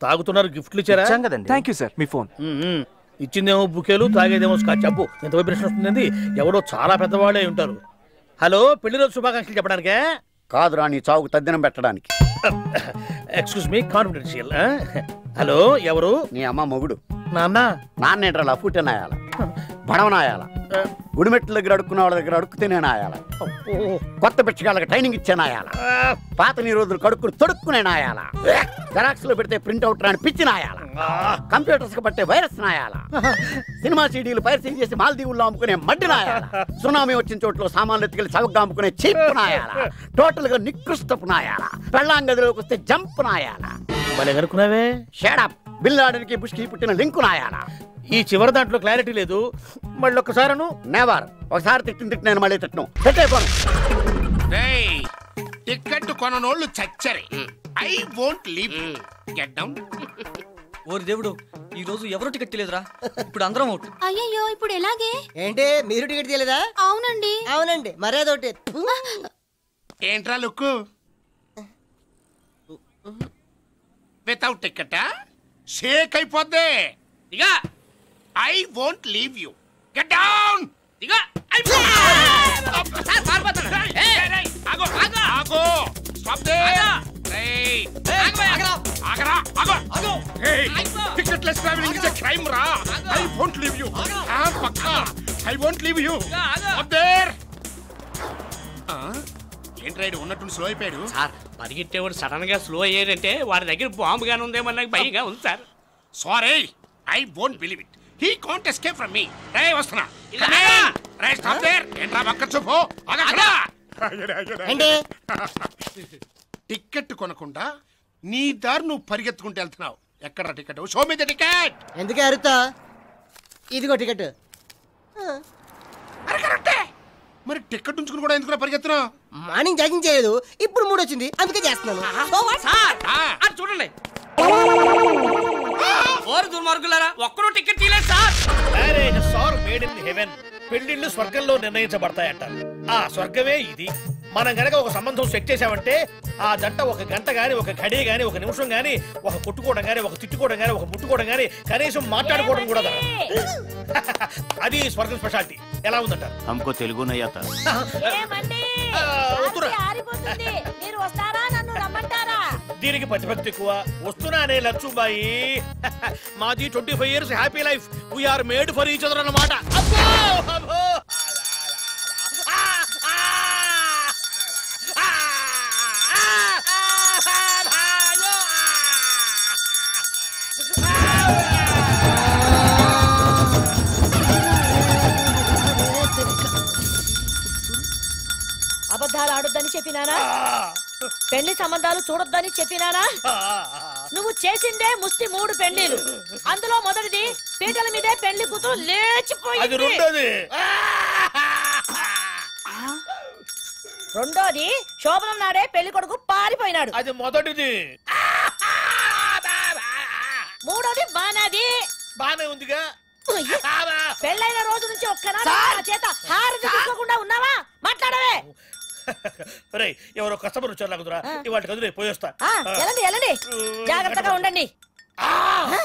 తాగుతున్నారు గిఫ్ట్లు ఇచ్చారా ఇచ్చాం కదండి థ్యాంక్ యూ సార్ మీ ఫోన్ ఉమ్, ఉమ్. ఇచ్చిందేమో బుకేలు తాగేదేమో స్కాచ్ చెప్పు ఎంత వైబ్రేషన్ వస్తుందండి ఎవడో చాలా పెద్దవాళ్ళే ఉంటారు హలో పెళ్లి రోజు శుభాకాంక్షలు చెప్పడానికే కాదురా నీ చావుకు తద్దినం పెట్టడానికి ఎక్స్క్యూజ్ మీ కాన్ఫిడెన్షియల్ హలో ఎవరు నీ అమ్మ మొగుడు నాన్న నాన్నేంట్రా లఫూటే నాయాల బడవనాయాల గుడిమెట్ల దగ్గర అడుక్కున్న వాళ్ళ దగ్గర అడుక్కుతే నేను ఆయాల కొత్త బిచ్చగాళ్ళకి ట్రైనింగ్ ఇచ్చే నాయాల పాత నీ రోజులు కడుక్కుని తొడుక్కునే నాయాల జెరాక్స్ లో పెడితే ప్రింట్ అవుట్ రాని పిచ్చి నాయాల కంప్యూటర్స్ కి పట్టే వైరస్ నాయాల సినిమా సీడీలు పైరసీ చేసి మాల్దీవుల్లో అమ్ముకునే మడ్డి నాయాల సునామీ వచ్చిన చోట్ల సామాన్లు ఎత్తుకెళ్ళి చవకగా అమ్ముకునే చీప్ నాయాల టోటల్ గా నికృష్టపు నాయాల పెళ్ళాం గదిలోకి వస్తే జంప్ నాయాల భలే కనుక్కున్నావే షేడప్ బిల్ ఆర్డర్కి బుష్కి పుట్టిన లింకు నాయాల ఈ చివరి దాంట్లో క్లారిటీ లేదు మళ్ళీ ఒక్కసారను నెవర్ ఒకసారి తిట్టిన తిట్టి నేను మళ్ళీ తిట్టను పెట్టేపోను రేయ్ టికెట్ కొననోళ్ళు చచ్చరే I won't leave get down ఓరి దేవుడు ఈ రోజు ఎవరు టికెట్ తెలియదురా ఇప్పుడు అందరం అవుట్ అయ్యయ్యో ఇప్పుడు ఎలాగే ఏంటి మీరు టికెట్ తీయలేదా అవునండి అవునండి మరేదోటి ఏంట్రా లుక్ వితౌట్ టికెట్ షేక్ అయిపోద్ది ఇక I won't leave you get down ఇక ఆగో స్టాప్ దే ఆగరా ఆగో ticket less travelling is a crime రా ఐ వోంట్ లీవ్ యూ పక్కా I won't leave you stop there ఏంటి రైడ్ ఉన్నట్టు స్లో అయిపోయాడు సార్ పరిగెట్టేవాడు సడన్ గా స్లో అయ్యాడంటే వాడి దగ్గర బాంబు గాని ఉందేమో నాకు భయంగా ఉంది sir sorry I won't believe it he can't escape from me రే వస్తున్నా ఇలా. రే స్టాప్ దేర్ ఏంట్రా పక్క చూపు ఏంటి టికెట్ కొనకుండా నీ దారి నువ్వు పరిగెత్తుకుంటూ వెళ్తున్నావు ఎక్కడ టికెట్ షో మీద టికెట్ ఎందుకే అరుతా ఇదిగో టికెట్ అరే కరెక్టే మరి టికెట్ ఉంచుకుని కూడా ఎందుకు పరిగెత్తున్నావు మార్నింగ్ జాగింగ్ చేయలేదు ఇప్పుడు మూడు వచ్చింది అందుకే చేస్తున్నాను So what? సార్ ఆ. అటు చూడండి ఓరు దుర్మార్గులారా ఒక్కడూ టికెట్ తీయలేదు sir marriage are made in heaven పెళ్లిళ్ళు స్వర్గంలో నిర్ణయించబడతాయంట ఆ స్వర్గమే ఇది మనం గనక ఒక సంబంధం సెట్ చేసామంటే ఆ జంట ఒక గంట గాని ఒక గడి గాని ఒక నిమిషం గాని ఒక కొట్టుకోవడం గాని ఒక తిట్టుకోవడం గాని ఒక ముట్టుకోవడం గాని కనీసం మాట్లాడుకోవడం కూడా జరగదు. అది స్వర్గం స్పెషాలిటీ ఎలా ఉందంటారు हमको तेलुगु नहीं आता ఏమండి ఆ, వస్తున్నా. రాత్రి ఆరిపోతుంది మీరు వస్తారా నన్ను రమ్మంటారా దీనికి ప్రతిభక్తి ఎక్కువ వస్తున్నానే లచ్చుబాయి మాది twenty five years happy life we are made for each other అన్నమాట అబ్బో, అబ్బో. ఆ, ఆ, ఆ, ఆ, ఆ, అయ్యో, అబద్ధాలు ఆడొద్దని చెప్పినానా ఆ, పెళ్లి సంబంధాలు చూడొద్దని చెప్పినానా ఆ, నువ్వు చేసిందే ముష్టి మూడు పెళ్లిలు అందులో మొదటిది పీటల మీదే పెళ్లి కూతురు అది లేచిపోయింది రెండోది రెండోది శోభనం నాడే పెళ్లి కొడుకు పారిపోయినాడు అది మొదటిది మూడోది బానాది బానే ఉందిగా పెళ్ళైన రోజు నుంచి ఒక్కనాడు నా చేత హారతి తీసుకోకుండా ఉన్నావా మాట్లాడవే రేయ్ ఎవరో కస్టమర్ వచ్చారు లాగుతురా ఇవాళ కదులే పోయొస్తా ఆ, వెళ్ళండి వెళ్ళండి జాగ్రత్తగా ఉండండి ఆ,